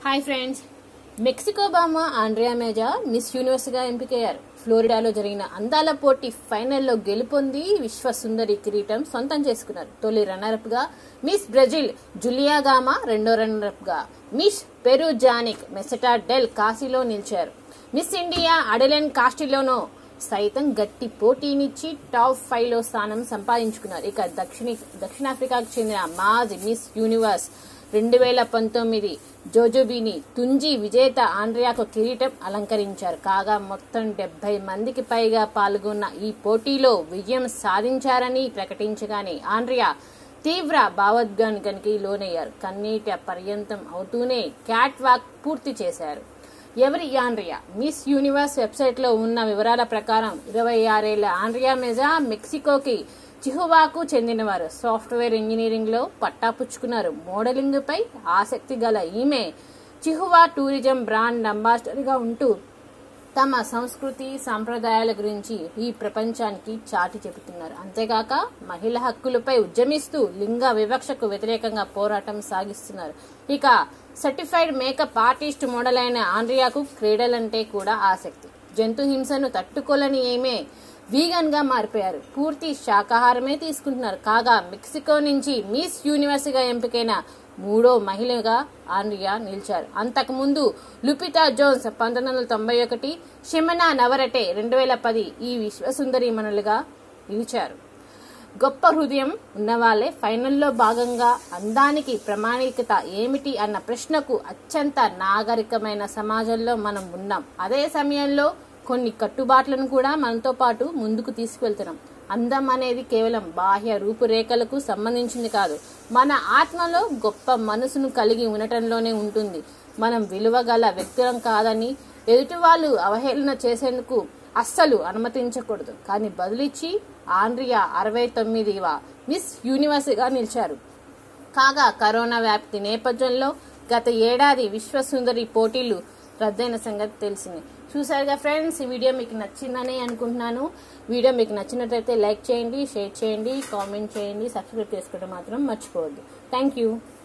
hi friends Mexico బామ్మ Andrea Meza Miss Universe గా ఎంపికయ్యారు ఫ్లోరిడాలో జరిగిన అందాల పోటీ ఫైనల్లో గెలుపొంది విశ్వ సుందరి కిరీటం సొంతం చేసుకున్నారు తొలి రన్నరప్ గా మిస్ బ్రెజిల్ జులియా గామా రెండో రన్నరప్ గా Miss Peru Janick Maceta del కాశీలో నిలిచారు మిస్ ఇండియా అడెలెన్ కాస్టిలోనో సైతం గట్టి పోటీనిచ్చి టాప్ ఫైవ్ లో స్థానం సంపాదించుకున్నారు ఇక దక్షిణ దక్షిణాఫ్రికాకు చెందిన మాజ్ మిస్ యూనివర్స్ రెండు వేల పంతొమ్మిది జోజోబీని తుంజి విజేత ఆండ్రియాకు కిరీటం అలంకరించారు కాగా మొత్తం డెబ్బై మందికి పైగా పాల్గొన్న ఈ పోటీలో విజయం సాధించారని ప్రకటించగానే ఆండ్రియా తీవ్ర భావోద్వేగానికి లోనయ్యారు కన్నీట పర్యంతం అవుతూనే క్యాట్ వాక్ పూర్తి చేశారు ఎవరి ఆండ్రియా మిస్ యూనివర్స్ వెబ్సైట్ లో ఉన్న వివరాల ప్రకారం ఇరవై ఆరేళ్ల ఆండ్రియా మెజా మెక్సికోకి చిహువాకు చెందినవారు సాఫ్ట్వేర్ ఇంజనీరింగ్ లో పట్టాపుచ్చుకున్నారు మోడలింగ్ పై ఆసక్తి గల ఈమె చిహువా టూరిజం బ్రాండ్ అంబాసిడర్ గా ఉంటూ తమ సంస్కృతి సాంప్రదాయాల గురించి ఈ ప్రపంచానికి చాటి చెబుతున్నారు అంతేకాక మహిళ హక్కులపై ఉద్యమిస్తూ లింగ వివక్షకు వ్యతిరేకంగా పోరాటం సాగిస్తున్నారు ఇక సర్టిఫైడ్ మేకప్ ఆర్టిస్ట్ మోడల్ అయిన ఆండ్రియాకు క్రీడలంటే కూడా ఆసక్తి జంతు హింసను తట్టుకోలేని ఏమే వీగన్ గా మారిపోయారు పూర్తి శాకాహారమే తీసుకుంటున్నారు కాగా మెక్సికో నుంచి మిస్ యూనివర్స్ గా ఎంపికైన మూడో మహిళగా ఆండ్రియా నిలిచారు అంతకుముందు లుపితా జోన్స్ పంతొమ్మిది వందల తొంభై ఒకటి షెమనా నవరటే రెండు వేల పది ఈ విశ్వసుందరి మనులుగా నిలిచారు గొప్ప హృదయం ఉన్నవాళ్లే ఫైనల్లో భాగంగా అందానికి ప్రామాణికత ఏమిటి అన్న ప్రశ్నకు అత్యంత నాగరికమైన సమాజంలో మనం ఉన్నాం అదే సమయంలో కొన్ని కట్టుబాట్లను కూడా మనతో పాటు ముందుకు తీసుకువెళ్తున్నాం అందం అనేది కేవలం బాహ్య రూపురేఖలకు సంబంధించింది కాదు మన ఆత్మలో గొప్ప మనసును కలిగి ఉండటంలోనే ఉంటుంది మనం విలువగల వ్యక్తులం కాదని ఎదుటి వాళ్ళు అవహేళన చేసేందుకు అస్సలు అనుమతించకూడదు కానీ బదులిచ్చి ఆండ్రియా అరవై తొమ్మిదివ మిస్ యూనివర్స్గా నిలిచారు కాగా కరోనా వ్యాప్తి నేపథ్యంలో గత ఏడాది విశ్వసుందరి పోటీలు రద్దయిన సంగతి తెలిసింది చూసారుగా ఫ్రెండ్స్ ఈ వీడియో మీకు నచ్చిందని అనుకుంటున్నాను వీడియో మీకు నచ్చినట్లయితే లైక్ చేయండి షేర్ చేయండి కామెంట్ చేయండి సబ్స్క్రైబ్ చేసుకోవడం మాత్రం మర్చిపోవద్దు థ్యాంక్ యూ